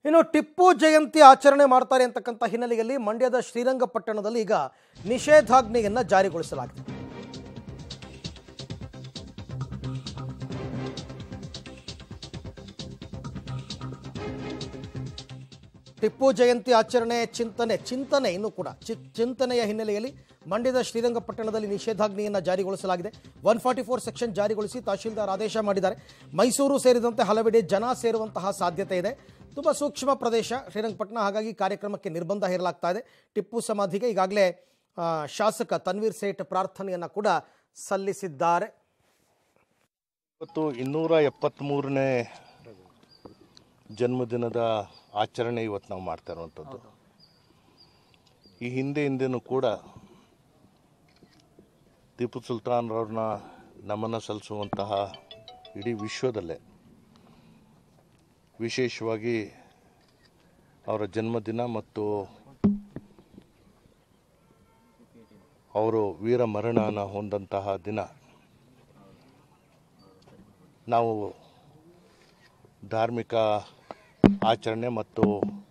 ಇನ್ನು ಟಿಪ್ಪು ಜಯಂತಿ ಆಚರಣೆ ಮಾಡ್ತಾರೆ ಅಂತಕ್ಕಂಥ ಹಿನ್ನೆಲೆಯಲ್ಲಿ ಮಂಡ್ಯದ ಶ್ರೀರಂಗಪಟ್ಟಣದಲ್ಲಿ ಈಗ ನಿಷೇಧಾಜ್ಞೆಯನ್ನ ಜಾರಿಗೊಳಿಸಲಾಗಿದೆ ಟಿಪ್ಪು ಜಯಂತಿ ಆಚರಣೆ ಚಿಂತನೆ ಚಿಂತನೆ ಇನ್ನೂ ಕೂಡ ಚಿ- ಚಿಂತನೆಯ ಹಿನ್ನೆಲೆಯಲ್ಲಿ ಮಂಡ್ಯದ ಶ್ರೀರಂಗಪಟ್ಟಣದಲ್ಲಿ ನಿಷೇಧಾಜ್ಞೆಯನ್ನು ಜಾರಿಗೊಳಿಸಲಾಗಿದೆ ಒನ್ ಫಾರ್ಟಿ ಫೋರ್ ಸೆಕ್ಷನ್ ಜಾರಿಗೊಳಿಸಿ ತಹಶೀಲ್ದಾರ್ ಆದೇಶ ಮಾಡಿದ್ದಾರೆ ಮೈಸೂರು ಸೇರಿದಂತೆ ಹಲವೆಡೆ ಜನ ಸೇರುವಂತಹ ಸಾಧ್ಯತೆ ಇದೆ ತುಂಬ ಸೂಕ್ಷ್ಮ ಪ್ರದೇಶ ಶ್ರೀರಂಗಪಟ್ಟಣ ಹಾಗಾಗಿ ಕಾರ್ಯಕ್ರಮಕ್ಕೆ ನಿರ್ಬಂಧ ಹೇರಲಾಗ್ತಾ ಇದೆ ಟಿಪ್ಪು ಸಮಾಧಿಗೆ ಈಗಾಗಲೇ ಆ, ಶಾಸಕ ತನ್ವೀರ್ ಸೇಠ್ ಪ್ರಾರ್ಥನೆಯನ್ನು ಕೂಡ ಸಲ್ಲಿಸಿದ್ದಾರೆ ಇವತ್ತು ಇನ್ನೂರ ಎಪ್ಪತ್ತ್ಮೂರನೇ ಜನ್ಮದಿನದ ಆಚರಣೆ ಇವತ್ತು ನಾವು ಮಾಡ್ತಾ ಇರುವಂಥದ್ದು ಈ ಹಿಂದೆ ಹಿಂದೆನೂ ಕೂಡ ಟಿಪ್ಪು ಸುಲ್ತಾನ್ರವ್ರನ್ನ ನಮನ ಸಲ್ಲಿಸುವಂತಹ ಇಡೀ ವಿಶ್ವದಲ್ಲೇ ವಿಶೇಷವಾಗಿ ಅವರ ಜನ್ಮದಿನ ಮತ್ತು ಅವರು ವೀರ ಮರಣನ ಹೊಂದಂತಹ ದಿನ ನಾವು ಧಾರ್ಮಿಕ ಆಚರಣೆ ಮತ್ತು